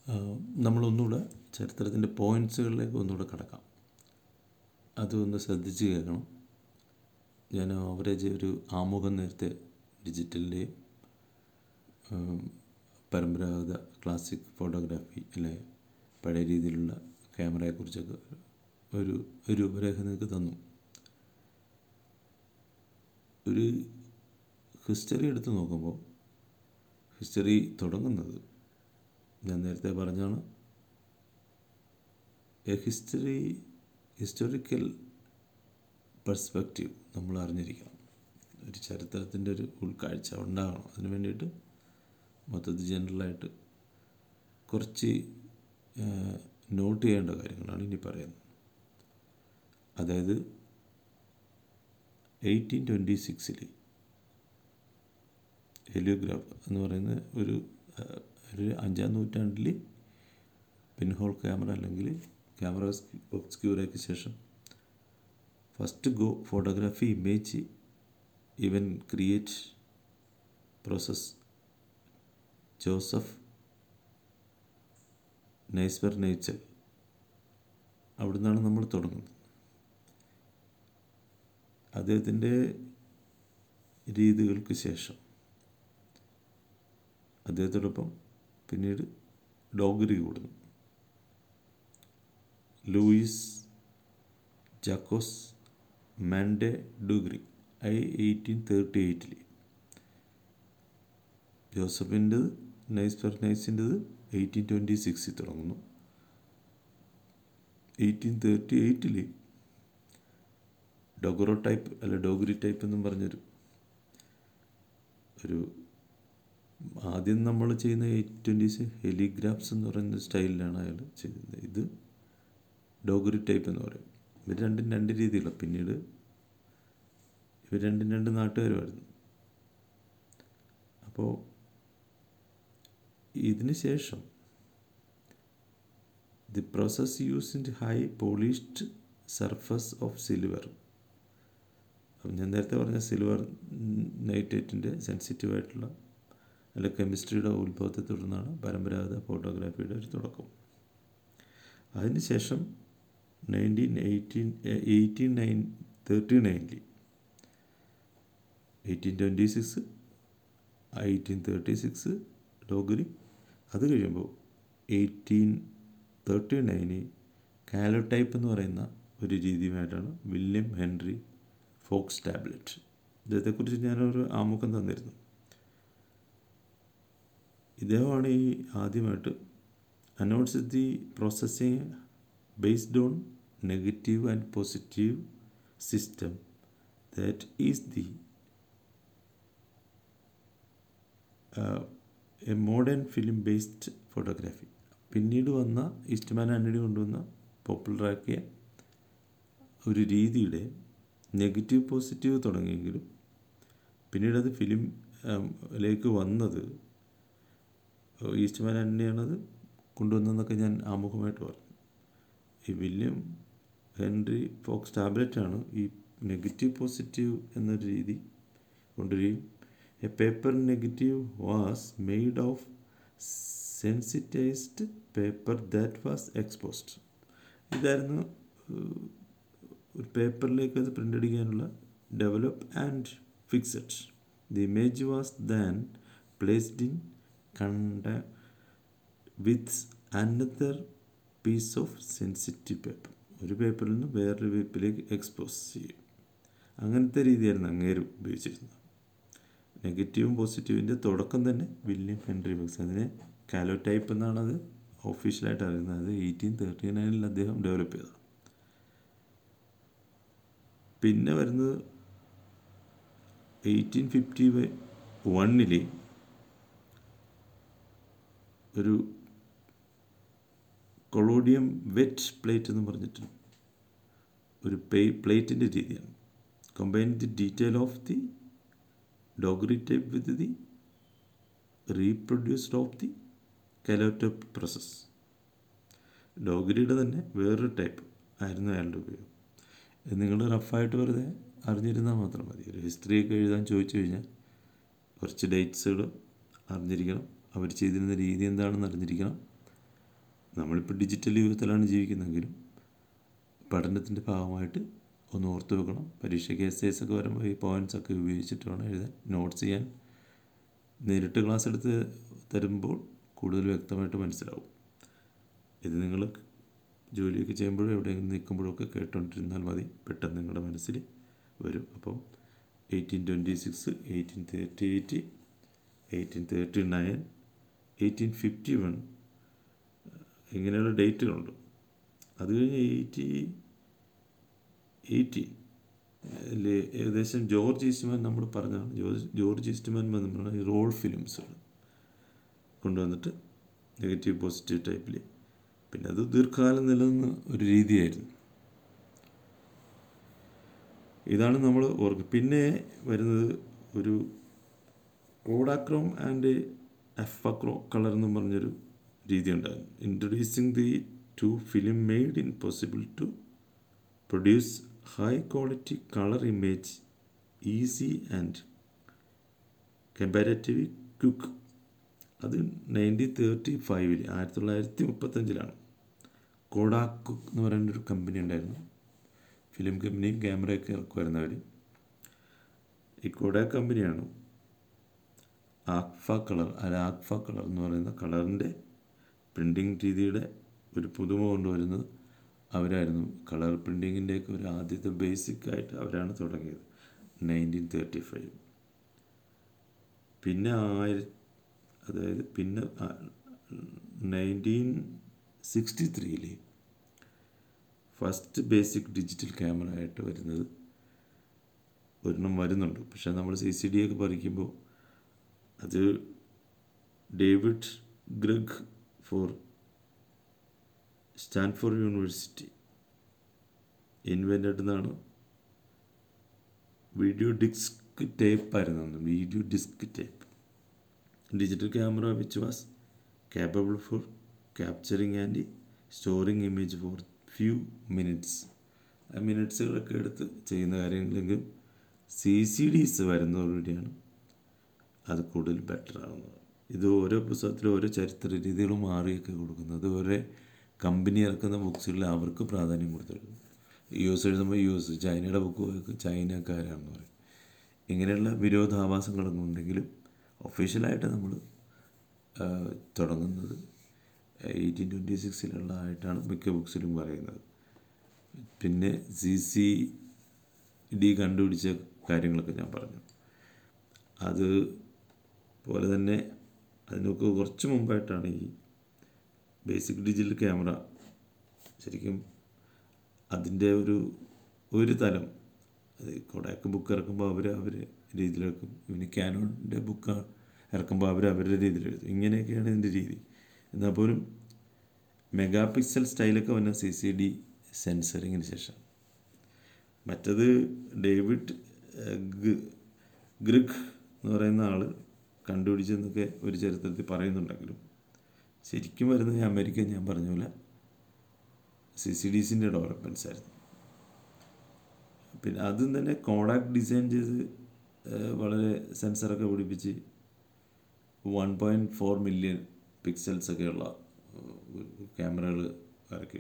നമ്മളൊന്നുകൂടെ ചരിത്രത്തിൻ്റെ പോയിൻറ്റ്സുകളിലേക്ക് ഒന്നുകൂടെ കടക്കാം അതൊന്ന് ശ്രദ്ധിച്ച് കേൾക്കണം ഞാൻ ആവറേജ് ഒരു ആമുഖം നേരത്തെ ഡിജിറ്റലിൻ്റെയും പരമ്പരാഗത ക്ലാസിക് ഫോട്ടോഗ്രാഫി അല്ലെ പഴയ രീതിയിലുള്ള ക്യാമറയെക്കുറിച്ചൊക്കെ ഒരു ഒരു രൂപരേഖ നിങ്ങൾക്ക് തന്നു ഒരു ഹിസ്റ്ററി എടുത്ത് നോക്കുമ്പോൾ ഹിസ്റ്ററി തുടങ്ങുന്നത് ഞാൻ നേരത്തെ പറഞ്ഞാണ് എ ഹിസ്റ്ററി ഹിസ്റ്റോറിക്കൽ പെർസ്പെക്റ്റീവ് നമ്മൾ അറിഞ്ഞിരിക്കണം ഒരു ചരിത്രത്തിൻ്റെ ഒരു ഉൾക്കാഴ്ച ഉണ്ടാകണം അതിന് വേണ്ടിയിട്ട് മൊത്തത്തിൽ ജനറലായിട്ട് കുറച്ച് നോട്ട് ചെയ്യേണ്ട കാര്യങ്ങളാണ് ഇനി പറയുന്നത് അതായത് എയ്റ്റീൻ ട്വൻറ്റി സിക്സിൽ ഹെലിയോഗ്രാഫ് എന്ന് പറയുന്ന ഒരു ഒരു അഞ്ചാം നൂറ്റാണ്ടിൽ പിൻഹോൾ ക്യാമറ അല്ലെങ്കിൽ ക്യാമറ ഒബ്സ്ക്യൂറയ്ക്ക് ശേഷം first go photography image even create process Joseph നൈസ്ബർ നേച്ചർ അവിടെ നിന്നാണ് നമ്മൾ തുടങ്ങുന്നത് അദ്ദേഹത്തിൻ്റെ രീതികൾക്ക് ശേഷം അദ്ദേഹത്തോടൊപ്പം പിന്നീട് ഡോഗറി കൂടുന്നു ലൂയിസ് ജാക്കോസ് മാൻഡെ ഡുഗ്രി ഐ എയ്റ്റീൻ തേർട്ടി എയ്റ്റിൽ ജോസഫിൻ്റെത് നൈസ് ഫെർനൈസിൻ്റെത് എയ്റ്റീൻ ട്വൻറ്റി സിക്സിൽ തുടങ്ങുന്നു എയ്റ്റീൻ തേർട്ടി എയ്റ്റിൽ ഡൊഗറോ ടൈപ്പ് അല്ല ഡോഗറി ടൈപ്പ് എന്നും പറഞ്ഞൊരു ഒരു ആദ്യം നമ്മൾ ചെയ്യുന്ന എയ്റ്റ് ട്വൻറ്റീസ് ഹെലിഗ്രാഫ്സ് എന്ന് പറയുന്ന സ്റ്റൈലിലാണ് അയാൾ ചെയ്യുന്നത് ഇത് ഡോഗറി ടൈപ്പ് എന്ന് പറയും ഇവർ രണ്ടും രണ്ട് രീതിയിലാണ് പിന്നീട് ഇവർ രണ്ടും രണ്ട് നാട്ടുകാരുമായിരുന്നു അപ്പോൾ ഇതിന് ശേഷം the process use in high polished surface of silver അപ്പം ഞാൻ നേരത്തെ പറഞ്ഞ സിൽവർ നൈറ്റേറ്റിൻ്റെ സെൻസിറ്റീവ് ആയിട്ടുള്ള അല്ല കെമിസ്ട്രിയുടെ ഉത്ഭവത്തെ തുടർന്നാണ് പരമ്പരാഗത ഫോട്ടോഗ്രാഫിയുടെ ഒരു തുടക്കം അതിനുശേഷം nineteen eighteen eighteen nine thirty നയനിൽ eighteen twenty six eighteen thirty six Daguerre അത് കഴിയുമ്പോൾ എയ്റ്റീൻ തേർട്ടി നയനിൽ കാലോടൈപ്പ് എന്ന് പറയുന്ന ഒരു രീതിയുമായിട്ടാണ് വില്യം ഹെൻറി ഫോക്സ് ടാബ്ലറ്റ് ഇദ്ദേഹത്തെക്കുറിച്ച് ഞാനൊരു ആമുഖം തന്നിരുന്നു ഇദ്ദേഹമാണ് ഈ ആദ്യമായിട്ട് announce the processing based on negative and positive system that is the a modern film based photography പിന്നീട് വന്ന ഈസ്റ്റ്മാൻ ആൻ്റണി കൊണ്ടുവന്ന പോപ്പുലറാക്കിയ ഒരു രീതിയുടെ നെഗറ്റീവ് പോസിറ്റീവ് തുടങ്ങിയെങ്കിലും പിന്നീട് അത് ഫിലിമിലേക്ക് വന്നത് ഈസ്റ്റ്മാൻ ആൻ്റണിയാണത് കൊണ്ടുവന്നതെന്നൊക്കെ ഞാൻ ആമുഖമായിട്ട് പറഞ്ഞു ഈ വില്യം ഹെൻറി ഫോക്സ് ടാബ്ലറ്റാണ് ഈ നെഗറ്റീവ് പോസിറ്റീവ് എന്നൊരു രീതി കൊണ്ടുവരികയും a paper negative was made of sensitized paper that was exposed ഇതായിരുന്നു ഒരു പേപ്പറിലേക്ക് അത് പ്രിൻ്റ് അടിക്കാനുള്ള develop and fixed the image was then placed in contact with another piece of sensitive paper ഒരു പേപ്പറിൽ നിന്ന് വേറൊരു പേപ്പറിലേക്ക് എക്സ്പോസ് ചെയ്യും അങ്ങനത്തെ രീതിയായിരുന്നു അങ്ങേര് ഉപയോഗിച്ചിരുന്നത് നെഗറ്റീവും പോസിറ്റീവിൻ്റെ തുടക്കം തന്നെ വില്യം ഹെൻറി ബക്സ് അതിനെ കാലോടൈപ്പ് എന്നാണ് അത് ഒഫീഷ്യലായിട്ട് അറിയുന്നത് അത് എയ്റ്റീൻ തേർട്ടി നയനിൽ അദ്ദേഹം ഡെവലപ്പ് ചെയ്തതാണ് പിന്നെ വരുന്നത് എയ്റ്റീൻ ഫിഫ്റ്റി വണ്ണിൽ ഒരു കൊളോഡിയം വെറ്റ് പ്ലേറ്റ് എന്ന് പറഞ്ഞിട്ട് ഒരു പേ പ്ലേറ്റിൻ്റെ രീതിയാണ് combine the detail of the daguerreotype with the reproduced of the calotype process ഡോഗരിയുടെ തന്നെ വേറൊരു ടൈപ്പ് ആയിരുന്നു അയാളുടെ ഉപയോഗം നിങ്ങൾ റഫായിട്ട് വെറുതെ അറിഞ്ഞിരുന്നാൽ മാത്രം മതി ഒരു ഹിസ്റ്ററിയൊക്കെ എഴുതാൻ ചോദിച്ചു കഴിഞ്ഞാൽ കുറച്ച് ഡേറ്റ്സുകൾ അറിഞ്ഞിരിക്കണം അവർ ചെയ്തിരുന്ന രീതി എന്താണെന്ന് അറിഞ്ഞിരിക്കണം നമ്മളിപ്പോൾ ഡിജിറ്റൽ യുഗത്തിലാണ് ജീവിക്കുന്നതെങ്കിലും പഠനത്തിൻ്റെ ഭാഗമായിട്ട് ഒന്ന് ഓർത്ത് വെക്കണം പരീക്ഷയ്ക്ക് എസ് എസ് ഒക്കെ വരുമ്പോൾ ഈ പോയിൻറ്റ്സ് ഒക്കെ ഉപയോഗിച്ചിട്ട് വേണം എഴുതാൻ നോട്ട്സ് ചെയ്യാൻ നേരിട്ട് ക്ലാസ് എടുത്ത് തരുമ്പോൾ കൂടുതൽ വ്യക്തമായിട്ട് മനസ്സിലാവും ഇത് നിങ്ങൾ ജോലിയൊക്കെ ചെയ്യുമ്പോഴും എവിടെയെങ്കിലും നിൽക്കുമ്പോഴൊക്കെ കേട്ടോണ്ടിരുന്നാൽ മതി പെട്ടെന്ന് നിങ്ങളുടെ മനസ്സിൽ വരും അപ്പം eighteen twenty six eighteen thirty eight eighteen thirty nine eighteen fifty one ഇങ്ങനെയുള്ള ഡേറ്റുകളുണ്ട് അത് കഴിഞ്ഞ് എയ്റ്റി എയ്റ്റി ഏകദേശം ജോർജ് ഈസ്റ്റ്മാൻ നമ്മൾ പറഞ്ഞതാണ് ജോർജ് ജോർജ് ഈസ്റ്റ്മാൻ വന്നിട്ടാണ് ഈ റോൾ ഫിലിംസുകൾ കൊണ്ടുവന്നിട്ട് നെഗറ്റീവ് പോസിറ്റീവ് ടൈപ്പിൽ പിന്നെ അത് ദീർഘകാലം നിലനിന്ന ഒരു രീതിയായിരുന്നു ഇതാണ് നമ്മൾ ഓർക്കുക പിന്നെ വരുന്നത് ഒരു കോഡാക്രോം ആൻഡ് എഫക്രോ കളർ എന്നും പറഞ്ഞൊരു രീതി ഉണ്ടായിരുന്നു introducing the to film made in possible to produce high quality colour image easy and comparative quick അത് നയൻറ്റീൻ തേർട്ടി ഫൈവിൽ ആയിരത്തി തൊള്ളായിരത്തി മുപ്പത്തഞ്ചിലാണ് കോഡാക്ക് എന്ന് പറയുന്ന ഒരു കമ്പനി ഉണ്ടായിരുന്നു ഫിലിം കമ്പനിയും ക്യാമറയൊക്കെ ഇറക്കുമായിരുന്നു അവർ ഈ കോഡാക്ക് കമ്പനിയാണ് ആക്ഫ കളർ അല്ല ആക്ഫ കളർ എന്ന് പറയുന്ന കളറിൻ്റെ പ്രിൻറ്റിങ് രീതിയുടെ ഒരു പുതുമ കൊണ്ടുവരുന്നത് അവരായിരുന്നു കളർ പ്രിൻറ്റിങ്ങിൻ്റെയൊക്കെ ഒരു ആദ്യത്തെ ബേസിക് ആയിട്ട് അവരാണ് തുടങ്ങിയത് നയൻറ്റീൻ തേർട്ടി ഫൈവ് പിന്നെ ആയിര അതായത് പിന്നെ നയൻറ്റീൻ സിക്സ്റ്റി ത്രീയിൽ ഫസ്റ്റ് ബേസിക് ഡിജിറ്റൽ ക്യാമറ ആയിട്ട് വരുന്നത് ഒരെണ്ണം വരുന്നുണ്ട് പക്ഷേ നമ്മൾ സി സി ഡി ഒക്കെ പറിക്കുമ്പോൾ അത് David Gregg for Stanford university invented എന്നാണ് വീഡിയോ ഡിസ്ക് ടേപ്പ് ആയിരുന്നു video disc tape digital camera which was capable for capturing and storing image for few minutes ആ മിനിറ്റ്സുകളൊക്കെ എടുത്ത് ചെയ്യുന്ന കാര്യങ്ങളെങ്കിലും സി സി ഡീസ് വരുന്നതോടുകൂടിയാണ് അത് കൂടുതൽ ബെറ്റർ ആകുന്നത് ഇത് ഓരോ പുസ്തകത്തിലും ഓരോ ചരിത്ര രീതികളും മാറിയൊക്കെ കൊടുക്കുന്നത് ഓരോ കമ്പനി ഇറക്കുന്ന ബുക്സുകളിൽ അവർക്ക് പ്രാധാന്യം കൊടുത്തിട്ടുണ്ട് യു എസ് എഴുതുമ്പോൾ യു എസ് ചൈനയുടെ ബുക്ക് ചൈനക്കാരാണെന്ന് പറയും ഇങ്ങനെയുള്ള വിരോധാഭാസങ്ങളൊന്നും ഉണ്ടെങ്കിലും ഒഫീഷ്യലായിട്ട് നമ്മൾ തുടങ്ങുന്നത് എയ്റ്റീൻ ട്വൻറ്റി സിക്സിലുള്ളതായിട്ടാണ് മിക്ക ബുക്സിലും പറയുന്നത് പിന്നെ സി സി ഡി കണ്ടുപിടിച്ച കാര്യങ്ങളൊക്കെ ഞാൻ പറഞ്ഞു അത് പോലെ തന്നെ അതിനൊക്കെ കുറച്ച് മുമ്പായിട്ടാണ് ഈ ബേസിക് ഡിജിറ്റൽ ക്യാമറ ശരിക്കും അതിൻ്റെ ഒരു ഒരു തലം അത് കൊടാക്ക് ബുക്ക് ഇറക്കുമ്പോൾ അവർ അവർ രീതിയിലെടുക്കും ഇവന് ക്യാനോണിൻ്റെ ബുക്ക് ഇറക്കുമ്പോൾ അവർ അവരുടെ രീതിയിൽ എഴുതും ഇങ്ങനെയൊക്കെയാണ് ഇതിൻ്റെ രീതി എന്നാൽ പോലും മെഗാ പിക്സൽ സ്റ്റൈലൊക്കെ വന്ന സി സി ഡി സെൻസറിങ്ങിന് ശേഷം മറ്റത് ഡേവിഡ് ഗ്രിഗ് എന്ന് പറയുന്ന ആൾ കണ്ടുപിടിച്ചെന്നൊക്കെ ഒരു ചരിത്രത്തിൽ പറയുന്നുണ്ടെങ്കിലും ശരിക്കും വരുന്നത് അമേരിക്ക ഞാൻ പറഞ്ഞ പോലെ സി സി ഡീസിൻ്റെ ഡെവലപ്മെൻറ്റ്സ് ആയിരുന്നു പിന്നെ അതും തന്നെ കോഡാക്ക് ഡിസൈൻ ചെയ്ത് വളരെ സെൻസറൊക്കെ പിടിപ്പിച്ച് one point four million pixels ഒക്കെയുള്ള ക്യാമറകൾ ഇറക്കി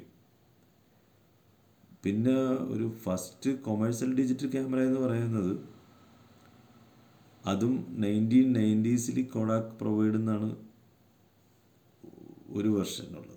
പിന്നെ ഒരു ഫസ്റ്റ് കൊമേഴ്സ്യൽ ഡിജിറ്റൽ ക്യാമറ എന്ന് പറയുന്നത് അതും നയൻറ്റീൻ നയൻറ്റീസിൽ കോഡാക്ക് പ്രൊവൈഡ് എന്നാണ് ഒരു വെർഷൻ ഉള്ളത്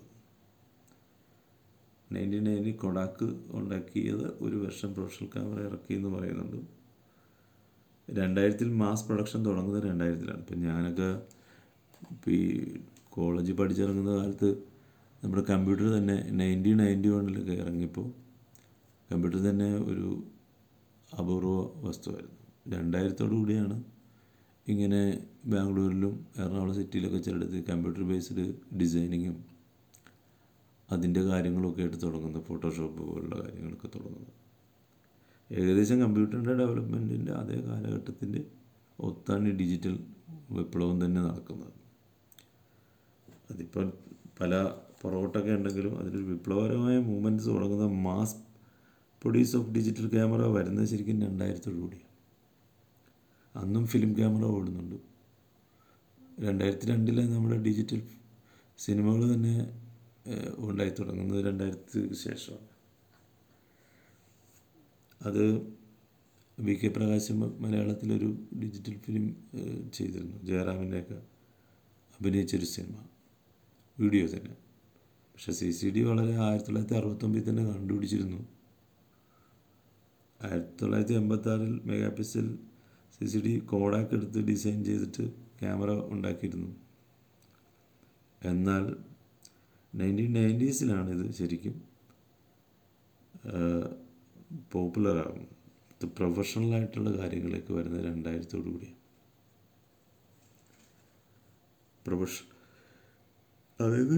നയൻറ്റീൻ നയൻറ്റി കൊഡാക്ക് ഉണ്ടാക്കിയത് ഒരു വെർഷൻ പ്രൊഫഷണൽ ക്യാമറ ഇറക്കി എന്ന് പറയുന്നുണ്ട് രണ്ടായിരത്തിൽ മാസ് പ്രൊഡക്ഷൻ തുടങ്ങുന്നത് രണ്ടായിരത്തിലാണ് ഇപ്പം ഞാനൊക്കെ ഇപ്പോൾ ഈ കോളേജിൽ പഠിച്ചിറങ്ങുന്ന കാലത്ത് നമ്മുടെ കമ്പ്യൂട്ടർ തന്നെ നയൻറ്റീൻ നയൻറ്റി വണ്ണിലൊക്കെ ഇറങ്ങിയപ്പോൾ കമ്പ്യൂട്ടർ തന്നെ ഒരു അപൂർവ വസ്തുവായിരുന്നു രണ്ടായിരത്തോടു കൂടിയാണ് ഇങ്ങനെ ബാംഗ്ലൂരിലും എറണാകുളം സിറ്റിയിലൊക്കെ ചിലടത്ത് കമ്പ്യൂട്ടർ ബേസ്ഡ് ഡിസൈനിങ്ങും അതിൻ്റെ കാര്യങ്ങളൊക്കെ ആയിട്ട് തുടങ്ങുന്നത് ഫോട്ടോഷോപ്പ് പോലുള്ള കാര്യങ്ങളൊക്കെ തുടങ്ങുന്നത് ഏകദേശം കമ്പ്യൂട്ടറിൻ്റെ ഡെവലപ്മെൻറ്റിൻ്റെ അതേ കാലഘട്ടത്തിൻ്റെ ഒത്താണ് ഡിജിറ്റൽ വിപ്ലവം തന്നെ നടക്കുന്നത് അതിപ്പോൾ പല പുറകോട്ടൊക്കെ ഉണ്ടെങ്കിലും അതിലൊരു വിപ്ലവകരമായ മൂവ്മെൻറ്റ്സ് തുടങ്ങുന്ന mass produce of digital camera വരുന്നത് ശരിക്കും രണ്ടായിരത്തോടു കൂടിയാണ് അന്നും ഫിലിം ക്യാമറ ഓടുന്നുണ്ട് രണ്ടായിരത്തി രണ്ടിലെ നമ്മുടെ ഡിജിറ്റൽ സിനിമകൾ തന്നെ ഏഹ്, ഉണ്ടായി തുടങ്ങുന്നത് രണ്ടായിരത്തിന് ശേഷമാണ് അത് വി കെ പ്രകാശ് മ- മലയാളത്തിലൊരു ഡിജിറ്റൽ ഫിലിം ഏഹ്, ചെയ്തിരുന്നു ജയറാമിൻ്റെയൊക്കെ അഭിനയിച്ചൊരു സിനിമ വീഡിയോ തന്നെ പക്ഷേ സി സി ഡി വളരെ ആയിരത്തി തൊള്ളായിരത്തി അറുപത്തൊമ്പതിൽ തന്നെ കണ്ടുപിടിച്ചിരുന്നു ആയിരത്തി തൊള്ളായിരത്തി എൺപത്താറിൽ mega pixel C C D Kodak എടുത്ത് ഡിസൈൻ ചെയ്തിട്ട് ക്യാമറ ഉണ്ടാക്കിയിരുന്നു എന്നാൽ നയൻറ്റീൻ നയൻറ്റീസിലാണ് ഇത് ശരിക്കും പോപ്പുലർ ആകും ഇത് പ്രൊഫഷണൽ ആയിട്ടുള്ള കാര്യങ്ങളിലേക്ക് വരുന്നത് രണ്ടായിരത്തോടു കൂടി പ്രൊഫഷ അതായത്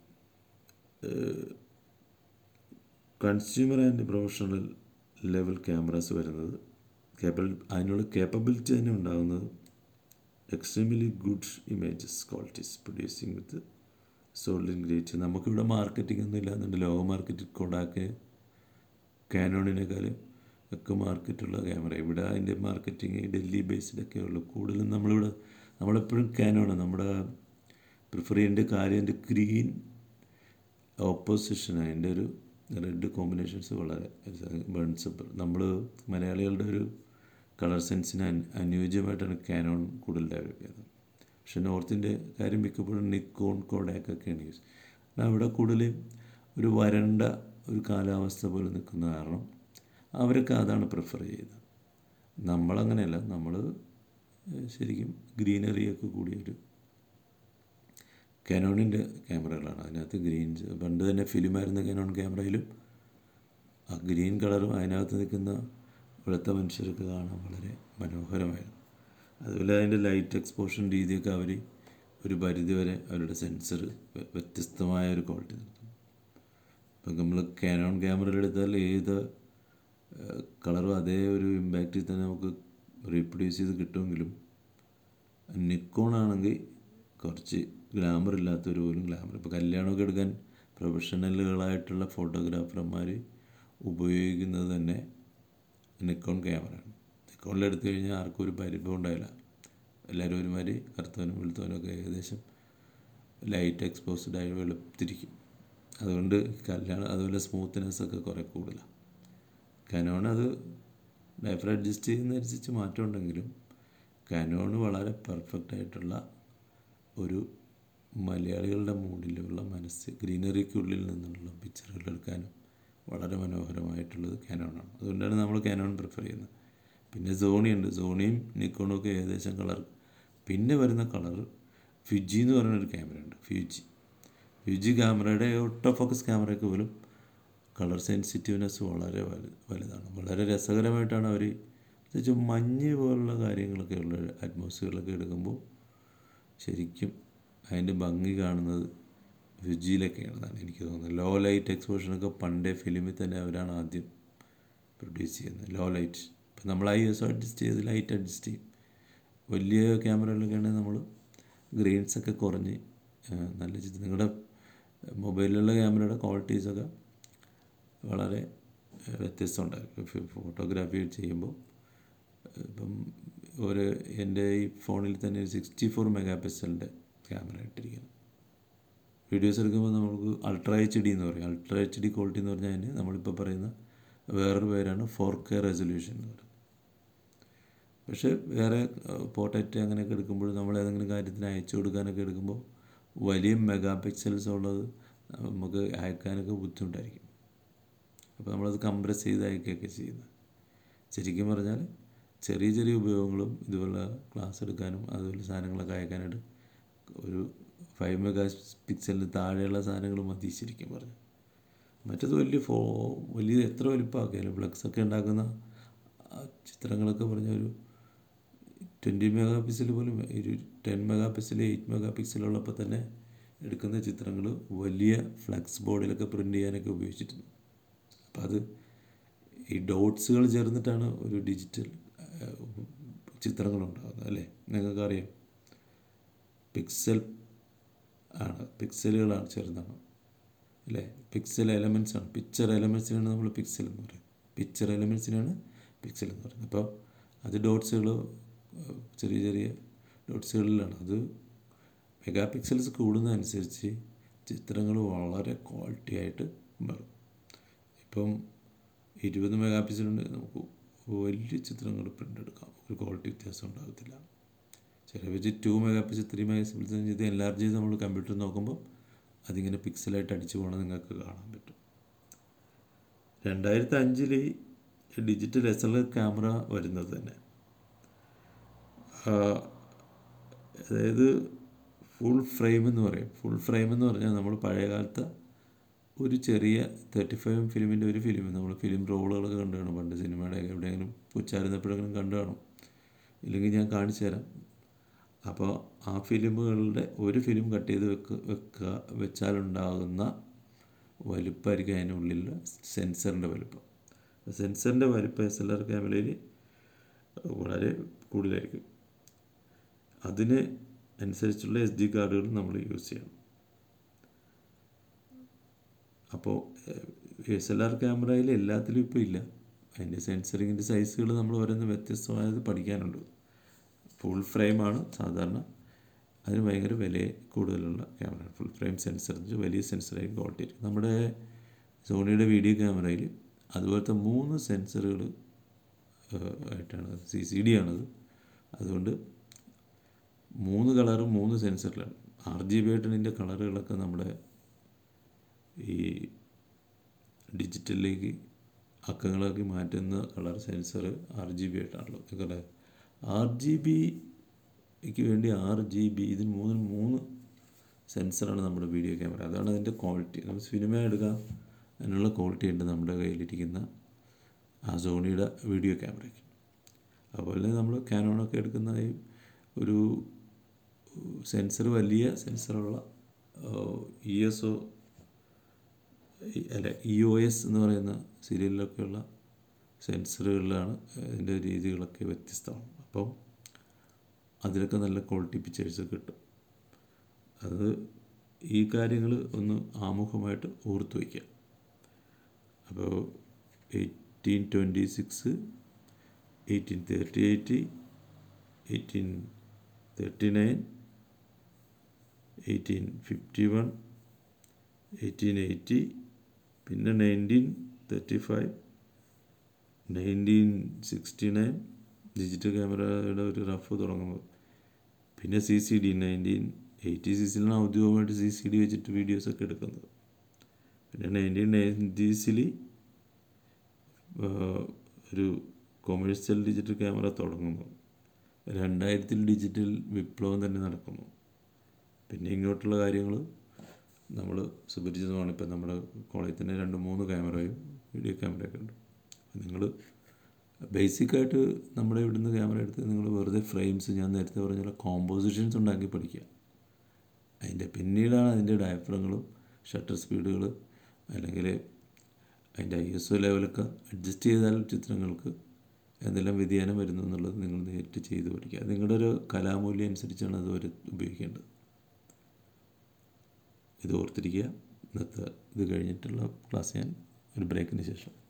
consumer and professional level cameras വരുന്നത് കേപ്പബിൾ അതിനുള്ള കേപ്പബിലിറ്റി തന്നെ ഉണ്ടാകുന്നത് extremely good images qualities producing with സോൾഡിൻ ഗ്രേറ്റ് നമുക്കിവിടെ മാർക്കറ്റിംഗ് ഒന്നും ഇല്ലാന്നുണ്ട് ലോക മാർക്കറ്റിൽ കൊടാക്ക് കാനോണിനേക്കാളും ഒക്കെ മാർക്കറ്റുള്ള ക്യാമറ ഇവിടെ അതിൻ്റെ മാർക്കറ്റിംഗ് ഡൽഹി ബേസ്ഡ് ഒക്കെ ഉള്ളു കൂടുതലും നമ്മളിവിടെ നമ്മളെപ്പോഴും കാനോണ് നമ്മുടെ പ്രിഫർ ചെയ്യേണ്ട കാര്യം എൻ്റെ ഗ്രീൻ ഓപ്പോസിഷൻ അതിൻ്റെ ഒരു റെഡ് കോമ്പിനേഷൻസ് വളരെ ബേൺസപ്പ് നമ്മൾ മലയാളികളുടെ ഒരു കളർ സെൻസിന് അൻ അനുയോജ്യമായിട്ടാണ് കാനോൺ കൂടുതൽ ഡെവലപ്പ് ചെയ്യുന്നത് പക്ഷെ നോർത്തിൻ്റെ കാര്യം മിക്കപ്പോഴും നിക്കോൺ കോഡാക്കൊക്കെയാണ് യൂസ് കാരണം അവിടെ കൂടുതൽ ഒരു വരണ്ട ഒരു കാലാവസ്ഥ പോലെ നിൽക്കുന്ന കാരണം അവരൊക്കെ അതാണ് പ്രിഫർ ചെയ്യുന്നത് നമ്മളങ്ങനെയല്ല നമ്മൾ ശരിക്കും ഗ്രീനറിയൊക്കെ കൂടിയൊരു കാനോണിൻ്റെ ക്യാമറകളാണ് അതിനകത്ത് ഗ്രീൻസ് പണ്ട് തന്നെ ഫിലിമായിരുന്ന കാനോൺ ക്യാമറയിലും ആ ഗ്രീൻ കളറും അതിനകത്ത് നിൽക്കുന്ന വെളുത്ത മനുഷ്യരൊക്കെ കാണാൻ വളരെ മനോഹരമായിരുന്നു അതുപോലെ അതിൻ്റെ ലൈറ്റ് എക്സ്പോഷൻ രീതിയൊക്കെ അവർ ഒരു പരിധി വരെ അവരുടെ സെൻസർ വ്യത്യസ്തമായ ഒരു ക്വാളിറ്റി നിർത്തും ഇപ്പം നമ്മൾ കാനോൺ ക്യാമറയിൽ എടുത്താൽ ഏത് കളറും അതേ ഒരു ഇമ്പാക്റ്റിൽ തന്നെ നമുക്ക് റീപ്രൊഡ്യൂസ് ചെയ്ത് കിട്ടുമെങ്കിലും നിക്കോൺ ആണെങ്കിൽ കുറച്ച് ഗ്ലാമർ ഇല്ലാത്തൊരു പോലും ഗ്ലാമർ ഇപ്പോൾ കല്യാണമൊക്കെ എടുക്കാൻ പ്രൊഫഷണലുകളായിട്ടുള്ള ഫോട്ടോഗ്രാഫർമാർ ഉപയോഗിക്കുന്നത് തന്നെ നിക്കോൺ ക്യാമറയാണ് നിക്കോണിൽ എടുത്തു കഴിഞ്ഞാൽ ആർക്കും ഒരു പരിഭവം ഉണ്ടായില്ല എല്ലാവരും ഒരുമാതിരി കറുത്തവനും വെളുത്തവനും ഒക്കെ ഏകദേശം ലൈറ്റ് എക്സ്പോസ്ഡ് ആയി വെളുത്തിരിക്കും അതുകൊണ്ട് കല്യാണം അതുപോലെ സ്മൂത്ത്നെസ് ഒക്കെ കുറേ കൂടുതലാണ് കനോൺ അത് ഡൈഫർ അഡ്ജസ്റ്റ് ചെയ്യുന്നതനുസരിച്ച് മാറ്റം ഉണ്ടെങ്കിലും കനോൺ വളരെ പെർഫെക്റ്റ് ആയിട്ടുള്ള ഒരു മലയാളികളുടെ മൂഡിലുള്ള മനസ്സ് ഗ്രീനറിക്കുള്ളിൽ നിന്നുള്ള പിക്ചറുകൾ എടുക്കാനും വളരെ മനോഹരമായിട്ടുള്ളത് കാനോണാണ് അതുകൊണ്ടാണ് നമ്മൾ കാനോൺ പ്രിഫർ ചെയ്യുന്നത് പിന്നെ സോണി ഉണ്ട് സോണിയും നിക്കോണും ഒക്കെ ഏകദേശം കളർ പിന്നെ വരുന്ന കളർ ഫ്യൂജി എന്ന് പറയുന്നൊരു ക്യാമറ ഉണ്ട് ഫ്യൂജി ഫ്യൂജി ക്യാമറയുടെ ഓട്ടോ ഫോക്കസ് ക്യാമറയ്ക്ക് പോലും കളർ സെൻസിറ്റീവ്നെസ് വളരെ വലു വലുതാണ് വളരെ രസകരമായിട്ടാണ് അവർ പ്രത്യേകിച്ച് മഞ്ഞ് പോലുള്ള കാര്യങ്ങളൊക്കെ ഉള്ള അറ്റ്മോസ്ഫിയറിലൊക്കെ എടുക്കുമ്പോൾ ശരിക്കും അതിൻ്റെ ഭംഗി കാണുന്നത് രുചിയിലൊക്കെയാണെന്നാണ് എനിക്ക് തോന്നുന്നത് ലോ ലൈറ്റ് എക്സ്പോഷനൊക്കെ പണ്ടേ ഫിലിമിൽ തന്നെ അവരാണ് ആദ്യം പ്രൊഡ്യൂസ് ചെയ്യുന്നത് ലോ ലൈറ്റ് ഇപ്പം നമ്മൾ ഐ എസ് അഡ്ജസ്റ്റ് ചെയ്ത് ലൈറ്റ് അഡ്ജസ്റ്റ് ചെയ്യും വലിയ ക്യാമറകളിലൊക്കെ ആണെങ്കിൽ നമ്മൾ ഗ്രെയിൻസൊക്കെ കുറഞ്ഞ് നല്ല ചിത്രം നിങ്ങളുടെ മൊബൈലിലുള്ള ക്യാമറയുടെ ക്വാളിറ്റീസൊക്കെ വളരെ വ്യത്യസ്തം ഉണ്ടായിരിക്കും ഫോട്ടോഗ്രാഫി ചെയ്യുമ്പോൾ ഇപ്പം ഒരു എൻ്റെ ഈ ഫോണിൽ തന്നെ ഒരു സിക്സ്റ്റി ഫോർ മെഗാ പിക്സലിൻ്റെ ക്യാമറ ഇട്ടിരിക്കുന്നത് വീഡിയോസ് എടുക്കുമ്പോൾ നമുക്ക് അൾട്രാ എച്ച് ഡി എന്ന് പറയും അൾട്രാ എച്ച് ഡി ക്വാളിറ്റി എന്ന് പറഞ്ഞാൽ അതിന് നമ്മളിപ്പോൾ പറയുന്ന വേറൊരു പേരാണ് ഫോർ കെ റെസൊല്യൂഷൻ എന്ന് പറയുന്നത് പക്ഷേ വേറെ പോർട്രേറ്റ് അങ്ങനെയൊക്കെ എടുക്കുമ്പോൾ നമ്മൾ ഏതെങ്കിലും കാര്യത്തിന് അയച്ചു കൊടുക്കാനൊക്കെ എടുക്കുമ്പോൾ വലിയ മെഗാ പിക്സൽസ് ഉള്ളത് നമുക്ക് അയക്കാനൊക്കെ ബുദ്ധിമുട്ടായിരിക്കും അപ്പോൾ നമ്മളത് കംപ്രസ് ചെയ്ത് അയക്കുകയൊക്കെ ചെയ്യുന്നത് ശരിക്കും പറഞ്ഞാൽ ചെറിയ ചെറിയ ഉപയോഗങ്ങളും ഇതുപോലെ ക്ലാസ് എടുക്കാനും അതുപോലെ സാധനങ്ങളൊക്കെ അയക്കാനായിട്ട് ഒരു ഫൈവ് മെഗാ പിക്സലിന് താഴെയുള്ള സാധനങ്ങൾ മതി ശരിക്കും പറഞ്ഞു മറ്റത് വലിയ ഫോ വലിയ എത്ര വലിപ്പമാക്കിയാലും ഫ്ലക്സൊക്കെ ഉണ്ടാക്കുന്ന ചിത്രങ്ങളൊക്കെ പറഞ്ഞ ഒരു ട്വൻറ്റി മെഗാ പിക്സൽ പോലും ഒരു ten mega pixel eight mega പിക്സലുള്ളപ്പോൾ തന്നെ എടുക്കുന്ന ചിത്രങ്ങൾ വലിയ ഫ്ലക്സ് ബോർഡിലൊക്കെ പ്രിൻ്റ് ചെയ്യാനൊക്കെ ഉപയോഗിച്ചിട്ടുണ്ട് അപ്പോൾ അത് ഈ ഡോട്ട്സുകൾ ചേർന്നിട്ടാണ് ഒരു ഡിജിറ്റൽ ചിത്രങ്ങളുണ്ടാകുന്നത് അല്ലേ നിങ്ങൾക്കറിയാം പിക്സൽ ആണ് പിക്സലുകളാണ് ചേർന്നാണ് അല്ലേ പിക്സൽ എലമെൻസ് ആണ് പിക്ചർ എലമെൻസിനാണ് നമ്മൾ പിക്സൽ എന്ന് പറയുന്നത് പിക്ചർ എലമെൻസിനാണ് പിക്സൽ എന്ന് പറയുന്നത് അപ്പോൾ അത് ഡോട്ട്സുകൾ ചെറിയ ചെറിയ ഡോട്ട്സുകളിലാണ് അത് മെഗാ പിക്സൽസ് കൂടുന്നതനുസരിച്ച് ചിത്രങ്ങൾ വളരെ ക്വാളിറ്റി ആയിട്ട് വരും ഇപ്പം ഇരുപത് മെഗാ പിക്സലുണ്ട് നമുക്ക് വലിയ ചിത്രങ്ങൾ പ്രിൻ്റ് എടുക്കാം ഒരു ക്വാളിറ്റി വ്യത്യാസം ഉണ്ടാകത്തില്ല ചില വെച്ച് two mega pixel three mega pixel ചെയ്ത് എൻലാർജ് ചെയ്ത് നമ്മൾ കമ്പ്യൂട്ടറിൽ നോക്കുമ്പോൾ അതിങ്ങനെ പിക്സലായിട്ട് അടിച്ചു പോകണം നിങ്ങൾക്ക് കാണാൻ പറ്റും രണ്ടായിരത്തി അഞ്ചിൽ digital S L R camera വരുന്നത് തന്നെ അതായത് ഫുൾ ഫ്രെയിം എന്ന് പറയും ഫുൾ ഫ്രെയിം എന്ന് പറഞ്ഞാൽ നമ്മൾ പഴയ കാലത്തെ ഒരു ചെറിയ തേർട്ടി ഫൈവ് ഫിലിമിൻ്റെ ഒരു ഫിലിം നമ്മൾ ഫിലിം റോളുകളൊക്കെ കണ്ടു കാണും പണ്ട് സിനിമയുടെ എവിടെയെങ്കിലും ഉച്ചാരുന്നപ്പോഴെങ്കിലും കണ്ടു കാണും ഇല്ലെങ്കിൽ ഞാൻ കാണിച്ചു തരാം അപ്പോൾ ആ ഫിലിമുകളുടെ ഒരു ഫിലിം കട്ട് ചെയ്ത് വെക്ക് വെക്കുക വെച്ചാലുണ്ടാകുന്ന വലുപ്പമായിരിക്കും അതിനുള്ളിൽ സെൻസറിൻ്റെ വലുപ്പം സെൻസറിൻ്റെ വലുപ്പം എസ് എൽ ആർ ക്യാമറയിൽ വളരെ കൂടുതലായിരിക്കും അതിന് അനുസരിച്ചുള്ള എസ് ഡി കാർഡുകൾ നമ്മൾ യൂസ് ചെയ്യണം അപ്പോൾ എസ് എൽ ആർ ക്യാമറയിൽ എല്ലാത്തിലും ഇപ്പോൾ ഇല്ല അതിൻ്റെ സെൻസറിങ്ങിൻ്റെ സൈസുകൾ നമ്മൾ ഓരോന്ന് വ്യത്യസ്തമായത് പഠിക്കാനുണ്ട് ഫുൾ ഫ്രെയിമാണ് സാധാരണ അതിന് ഭയങ്കര വില കൂടുതലുള്ള ക്യാമറ ഫുൾ ഫ്രെയിം സെൻസർ എന്ന് വെച്ചാൽ വലിയ സെൻസറായി ക്വാളിറ്റി ആയിരിക്കും നമ്മുടെ സോണിയുടെ വീഡിയോ ക്യാമറയിൽ അതുപോലത്തെ മൂന്ന് സെൻസറുകൾ ആയിട്ടാണ് സി സി ഡി ആണത് അതുകൊണ്ട് മൂന്ന് കളറും മൂന്ന് സെൻസറിലാണ് ആർ ജി ബി ആയിട്ടാണ് ഇതിൻ്റെ കളറുകളൊക്കെ നമ്മുടെ ഈ ഡിജിറ്റലിലേക്ക് അക്കങ്ങളാക്കി മാറ്റുന്ന colour sensor R G B ആയിട്ടാണല്ലോ കളർ ആർ ജി ബിക്ക് വേണ്ടി ആറ് ജി ബി ഇതിന് മൂന്നിന് മൂന്ന് സെൻസറാണ് നമ്മുടെ വീഡിയോ ക്യാമറ അതാണ് അതിൻ്റെ ക്വാളിറ്റി നമ്മൾ സിനിമ എടുക്കാം അതിനുള്ള ക്വാളിറ്റി ഉണ്ട് നമ്മുടെ കയ്യിലിരിക്കുന്ന ആ സോണിയുടെ വീഡിയോ ക്യാമറയ്ക്ക് അതുപോലെ നമ്മൾ ക്യാനോണൊക്കെ എടുക്കുന്ന ഈ ഒരു സെൻസർ വലിയ സെൻസറുള്ള ഇ എസ് ഒ അല്ല ഇ ഒ എസ് എന്ന് പറയുന്ന സീരിയലിലൊക്കെയുള്ള സെൻസറുകളിലാണ് അതിൻ്റെ രീതികളൊക്കെ വ്യത്യസ്തമാണ് അപ്പം അതിലൊക്കെ നല്ല ക്വാളിറ്റി പിക്ചേഴ്സ് കിട്ടും അത് ഈ കാര്യങ്ങൾ ഒന്ന് ആമുഖമായിട്ട് ഓർത്ത് വയ്ക്കുക അപ്പോൾ eighteen twenty six eighteen thirty eight eighteen thirty nine eighteen fifty one eighteen eighty പിന്നെ nineteen thirty five nineteen sixty nine digital ക്യാമറയുടെ ഒരു റഫ് തുടങ്ങുമ്പോൾ പിന്നെ C C D nineteen eighty സിക്സിലാണ് ഔദ്യോഗികമായിട്ട് സി സി ഡി വെച്ചിട്ട് വീഡിയോസൊക്കെ എടുക്കുന്നത് പിന്നെ നയൻറ്റീൻ നയൻറ്റീസിൽ ഒരു കൊമേഴ്സ്യൽ ഡിജിറ്റൽ ക്യാമറ തുടങ്ങുന്നു രണ്ടായിരത്തിൽ ഡിജിറ്റൽ വിപ്ലവം തന്നെ നടക്കുന്നു പിന്നെ ഇങ്ങോട്ടുള്ള കാര്യങ്ങൾ നമ്മൾ സുപരിചിതമാണ് ഇപ്പം നമ്മുടെ കോളേജിൽ തന്നെ രണ്ട് മൂന്ന് ക്യാമറയും വീഡിയോ ക്യാമറയൊക്കെ ഉണ്ട് നിങ്ങൾ ബേസിക്കായിട്ട് നമ്മുടെ ഇവിടുന്ന് ക്യാമറ എടുത്ത് നിങ്ങൾ വെറുതെ ഫ്രെയിംസ് ഞാൻ നേരത്തെ പറഞ്ഞ പോലെ കോമ്പോസിഷൻസ് ഉണ്ടാക്കി പഠിക്കുക അതിൻ്റെ പിന്നീടാണ് അതിൻ്റെ ഡയഫ്രങ്ങളും ഷട്ടർ സ്പീഡുകൾ അല്ലെങ്കിൽ അതിൻ്റെ ഐ എസ് ഒ ലെവലൊക്കെ അഡ്ജസ്റ്റ് ചെയ്താൽ ചിത്രങ്ങൾക്ക് എന്തെല്ലാം വ്യതിയാനം വരുന്നു എന്നുള്ളത് നിങ്ങൾ നേരിട്ട് ചെയ്ത് പഠിക്കുക അത് നിങ്ങളുടെ ഒരു കലാമൂല്യം അനുസരിച്ചാണ് അത് ഒരു ഉപയോഗിക്കേണ്ടത് ഇത് ഓർത്തിരിക്കുക ഇന്നത്തെ ഇത് കഴിഞ്ഞിട്ടുള്ള ക്ലാസ് ഞാൻ ഒരു ബ്രേക്കിന് ശേഷം